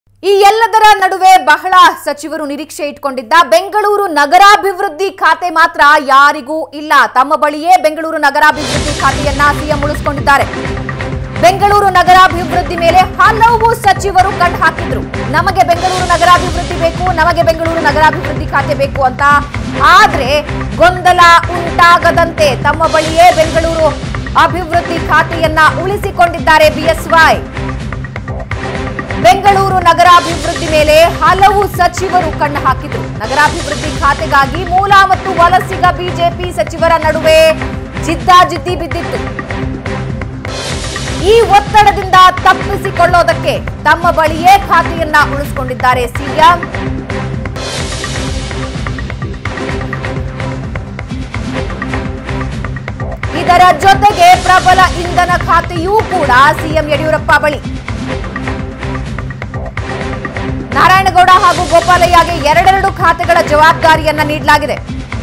ಈ ಎಲ್ಲದರ ನಡುವೆ ಬಹಳ ಸಚಿವರು ನಿರೀಕ್ಷೆ ಇಟ್ಕೊಂಡಿದ್ದ ಬೆಂಗಳೂರು ನಗರಾಭಿವೃದ್ಧಿ ಖಾತೆ ಮಾತ್ರ ಯಾರಿಗೂ ಇಲ್ಲ ತಮ್ಮ ಬಳಿಯೇ ಬೆಂಗಳೂರು ನಗರಾಭಿವೃದ್ಧಿ ಖಾತೆಯನ್ನ ಸಿಎಂ ಉಳಿಸಿಕೊಂಡಿದ್ದಾರೆ ಬೆಂಗಳೂರು ನಗರಾಭಿವೃದ್ಧಿ ಮೇಲೆ ಹಲವು ಸಚಿವರು ಕಣ್ಣು ಹಾಕಿದ್ರು ನಮಗೆ ಬೆಂಗಳೂರು ನಗರಾಭಿವೃದ್ಧಿ ಬೇಕು ನಮಗೆ ಬೆಂಗಳೂರು ನಗರಾಭಿವೃದ್ಧಿ ಖಾತೆ ಬೇಕು ಅಂತ ಆದ್ರೆ ಗೊಂದಲ ಉಂಟಾಗದಂತೆ ತಮ್ಮ ಬಳಿಯೇ ಬೆಂಗಳೂರು ಅಭಿವೃದ್ಧಿ ಖಾತೆಯನ್ನ ಉಳಿಸಿಕೊಂಡಿದ್ದಾರೆ ಬಿಎಸ್ವೈ ಬೆಂಗಳೂರು ನಗರಾಭಿವೃದ್ಧಿ ಮೇಲೆ ಹಲವು ಸಚಿವರು ಕಣ್ಣು ಹಾಕಿದ್ರು ನಗರಾಭಿವೃದ್ಧಿ ಖಾತೆಗಾಗಿ ಮೂಲ ಮತ್ತು ವಲಸಿಗ ಬಿಜೆಪಿ ಸಚಿವರ ನಡುವೆ ಜಿದ್ದಾಜಿದ್ದಿ ಬಿದ್ದಿತ್ತು ಈ ಒತ್ತಡದಿಂದ ತಪ್ಪಿಸಿಕೊಳ್ಳೋದಕ್ಕೆ ತಮ್ಮ ಬಳಿಯೇ ಖಾತೆಯನ್ನ ಉಳಿಸಿಕೊಂಡಿದ್ದಾರೆ ಸಿಎಂ ಇದರ ಜೊತೆಗೆ ಪ್ರಬಲ ಇಂಧನ ಖಾತೆಯೂ ಕೂಡ ಸಿಎಂ ಯಡಿಯೂರಪ್ಪ ಬಳಿ ನಾರಾಯಣಗೌಡ ಹಾಗೂ ಗೋಪಾಲಯ್ಯಗೆ ಎರಡೆರಡು ಖಾತೆಗಳ ಜವಾಬ್ದಾರಿಯನ್ನ ನೀಡಲಾಗಿದೆ